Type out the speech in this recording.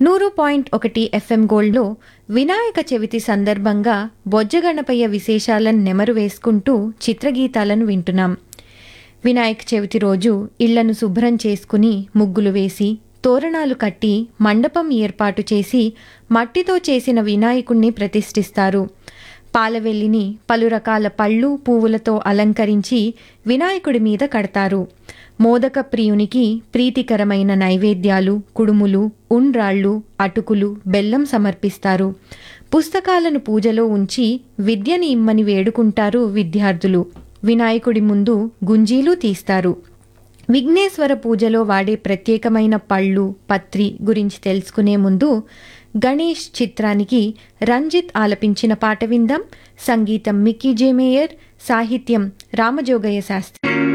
నూరు పాయింట్ ఒకటి ఎఫ్ఎం గోల్డ్లో వినాయక చవితి సందర్భంగా బొజ్జగణపయ్య విశేషాలను నెమరు వేసుకుంటూ చిత్రగీతాలను వింటున్నాం వినాయక చవితి రోజు ఇళ్లను శుభ్రం చేసుకుని ముగ్గులు వేసి తోరణాలు కట్టి మండపం ఏర్పాటు చేసి మట్టితో చేసిన వినాయకుణ్ణి ప్రతిష్ఠిస్తారు పాలవెల్లిని పలు రకాల పళ్ళు పువ్వులతో అలంకరించి వినాయకుడి మీద కడతారు మోదక ప్రియునికి ప్రీతికరమైన నైవేద్యాలు కుడుములు ఉండ్రాళ్ళు అటుకులు బెల్లం సమర్పిస్తారు పుస్తకాలను పూజలో ఉంచి విద్యని ఇమ్మని వేడుకుంటారు విద్యార్థులు వినాయకుడి ముందు గుంజీలు తీస్తారు విఘ్నేశ్వర పూజలో వాడే ప్రత్యేకమైన పళ్ళు పత్రి గురించి తెలుసుకునే ముందు గణేష్ చిత్రానికి రంజిత్ ఆలపించిన పాట విందాం సంగీతం మిక్కీ జే మేయర్ సాహిత్యం రామజోగయ్య శాస్త్రి